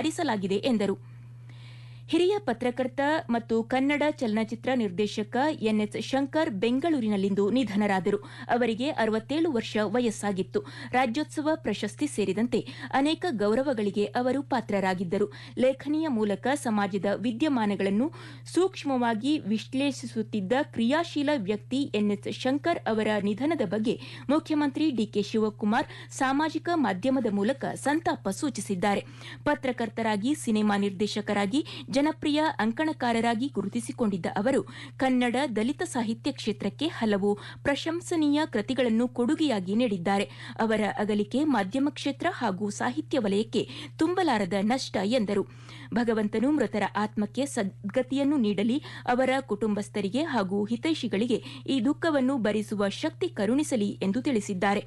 ಸುಧಾರಿಸಲಾಗಿದೆ ಎಂದರು ಹಿರಿಯ ಪತ್ರಕರ್ತ ಮತ್ತು ಕನ್ನಡ ಚಲನಚಿತ್ರ ನಿರ್ದೇಶಕ ಎನ್ಎಸ್ ಶಂಕರ್ ಬೆಂಗಳೂರಿನಲ್ಲಿಂದು ನಿಧನರಾದರು ಅವರಿಗೆ ಅರವತ್ತೇಳು ವರ್ಷ ವಯಸ್ಸಾಗಿತ್ತು ರಾಜ್ಯೋತ್ಸವ ಪ್ರಶಸ್ತಿ ಸೇರಿದಂತೆ ಅನೇಕ ಗೌರವಗಳಿಗೆ ಅವರು ಪಾತ್ರರಾಗಿದ್ದರು ಲೇಖನಿಯ ಮೂಲಕ ಸಮಾಜದ ವಿದ್ಯಮಾನಗಳನ್ನು ಸೂಕ್ಷ್ಮವಾಗಿ ವಿಶ್ಲೇಷಿಸುತ್ತಿದ್ದ ಕ್ರಿಯಾಶೀಲ ವ್ಯಕ್ತಿ ಎನ್ಎಸ್ ಶಂಕರ್ ಅವರ ನಿಧನದ ಬಗ್ಗೆ ಮುಖ್ಯಮಂತ್ರಿ ಡಿಕೆ ಶಿವಕುಮಾರ್ ಸಾಮಾಜಿಕ ಮಾಧ್ಯಮದ ಮೂಲಕ ಸಂತಾಪ ಸೂಚಿಸಿದ್ದಾರೆ ಪತ್ರಕರ್ತರಾಗಿ ಸಿನಿಮಾ ನಿರ್ದೇಶಕರಾಗಿ ಜನಪ್ರಿಯ ಅಂಕಣಕಾರರಾಗಿ ಗುರುತಿಸಿಕೊಂಡಿದ್ದ ಅವರು ಕನ್ನಡ ದಲಿತ ಸಾಹಿತ್ಯ ಕ್ಷೇತ್ರಕ್ಕೆ ಹಲವು ಪ್ರಶಂಸನೀಯ ಕೃತಿಗಳನ್ನು ಕೊಡುಗೆಯಾಗಿ ನೀಡಿದ್ದಾರೆ ಅವರ ಅಗಲಿಕೆ ಮಾಧ್ಯಮ ಕ್ಷೇತ್ರ ಹಾಗೂ ಸಾಹಿತ್ಯ ವಲಯಕ್ಕೆ ತುಂಬಲಾರದ ನಷ್ಟ ಎಂದರು ಭಗವಂತನು ಮೃತರ ಆತ್ಮಕ್ಕೆ ಸದ್ಗತಿಯನ್ನು ನೀಡಲಿ ಅವರ ಕುಟುಂಬಸ್ಥರಿಗೆ ಹಾಗೂ ಹಿತೈಷಿಗಳಿಗೆ ಈ ದುಃಖವನ್ನು ಭರಿಸುವ ಶಕ್ತಿ ಕರುಣಿಸಲಿ ಎಂದು ತಿಳಿಸಿದ್ದಾರೆ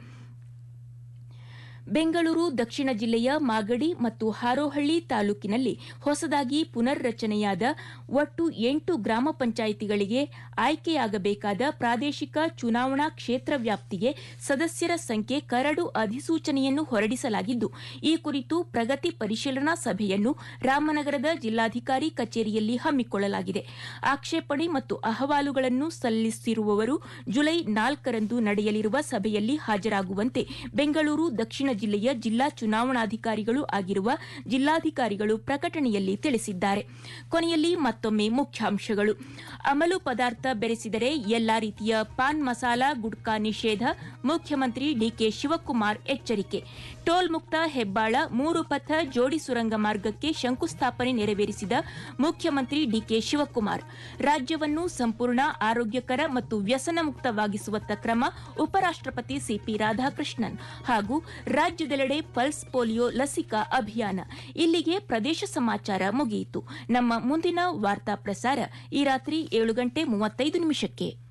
ಬೆಂಗಳೂರು ದಕ್ಷಿಣ ಜಿಲ್ಲೆಯ ಮಾಗಡಿ ಮತ್ತು ಹಾರೋಹಳ್ಳಿ ತಾಲೂಕಿನಲ್ಲಿ ಹೊಸದಾಗಿ ಪುನರ್ರಚನೆಯಾದ ಒಟ್ಟು ಎಂಟು ಗ್ರಾಮ ಪಂಚಾಯಿತಿಗಳಿಗೆ ಆಯ್ಕೆಯಾಗಬೇಕಾದ ಪ್ರಾದೇಶಿಕ ಚುನಾವಣಾ ಕ್ಷೇತ್ರ ವ್ಯಾಪ್ತಿಗೆ ಸದಸ್ಯರ ಸಂಖ್ಯೆ ಕರಡು ಅಧಿಸೂಚನೆಯನ್ನು ಹೊರಡಿಸಲಾಗಿದ್ದು ಈ ಕುರಿತು ಪ್ರಗತಿ ಪರಿಶೀಲನಾ ಸಭೆಯನ್ನು ರಾಮನಗರದ ಜಿಲ್ಲಾಧಿಕಾರಿ ಕಚೇರಿಯಲ್ಲಿ ಹಮ್ಮಿಕೊಳ್ಳಲಾಗಿದೆ ಆಕ್ಷೇಪಣೆ ಮತ್ತು ಅಹವಾಲುಗಳನ್ನು ಸಲ್ಲಿಸಿರುವವರು ಜುಲೈ ನಾಲ್ಕರಂದು ನಡೆಯಲಿರುವ ಸಭೆಯಲ್ಲಿ ಹಾಜರಾಗುವಂತೆ ಬೆಂಗಳೂರು ದಕ್ಷಿಣ ಜಿಲ್ಲೆಯ ಜಿಲ್ಲಾ ಚುನಾವಣಾಧಿಕಾರಿಗಳು ಆಗಿರುವ ಜಿಲ್ಲಾಧಿಕಾರಿಗಳು ಪ್ರಕಟಣೆಯಲ್ಲಿ ತಿಳಿಸಿದ್ದಾರೆ ಕೊನೆಯಲ್ಲಿ ಮತ್ತೊಮ್ಮೆ ಮುಖ್ಯಾಂಶಗಳು ಅಮಲು ಪದಾರ್ಥ ಬೆರೆಸಿದರೆ ಎಲ್ಲಾ ರೀತಿಯ ಪಾನ್ ಮಸಾಲ ಗುಡ್ಕಾ ನಿಷೇಧ ಮುಖ್ಯಮಂತ್ರಿ ಡಿಕೆ ಶಿವಕುಮಾರ್ ಎಚ್ಚರಿಕೆ ಟೋಲ್ ಮುಕ್ತ ಹೆಬ್ಬಾಳ ಮೂರು ಪಥ ಜೋಡಿ ಸುರಂಗ ಮಾರ್ಗಕ್ಕೆ ಶಂಕುಸ್ಥಾಪನೆ ನೆರವೇರಿಸಿದ ಮುಖ್ಯಮಂತ್ರಿ ಡಿಕೆ ಶಿವಕುಮಾರ್ ರಾಜ್ಯವನ್ನು ಸಂಪೂರ್ಣ ಆರೋಗ್ಯಕರ ಮತ್ತು ವ್ಯಸನ ಮುಕ್ತವಾಗಿಸುವತ್ತ ಕ್ರಮ ಉಪರಾಷ್ಟಪತಿ ಸಿಪಿ ರಾಧಾಕೃಷ್ಣನ್ ಹಾಗೂ ರಾಜ್ಯದೆಲ್ಲೆಡೆ ಪಲ್ಸ್ ಪೋಲಿಯೋ ಲಸಿಕಾ ಅಭಿಯಾನ ಇಲ್ಲಿಗೆ ಪ್ರದೇಶ ಸಮಾಚಾರ ಮುಗಿಯಿತು ನಮ್ಮ ಮುಂದಿನ ವಾರ್ತಾ ಪ್ರಸಾರ ಈ ರಾತ್ರಿ ಏಳು ಗಂಟೆ ಮೂವತ್ತೈದು ನಿಮಿಷಕ್ಕೆ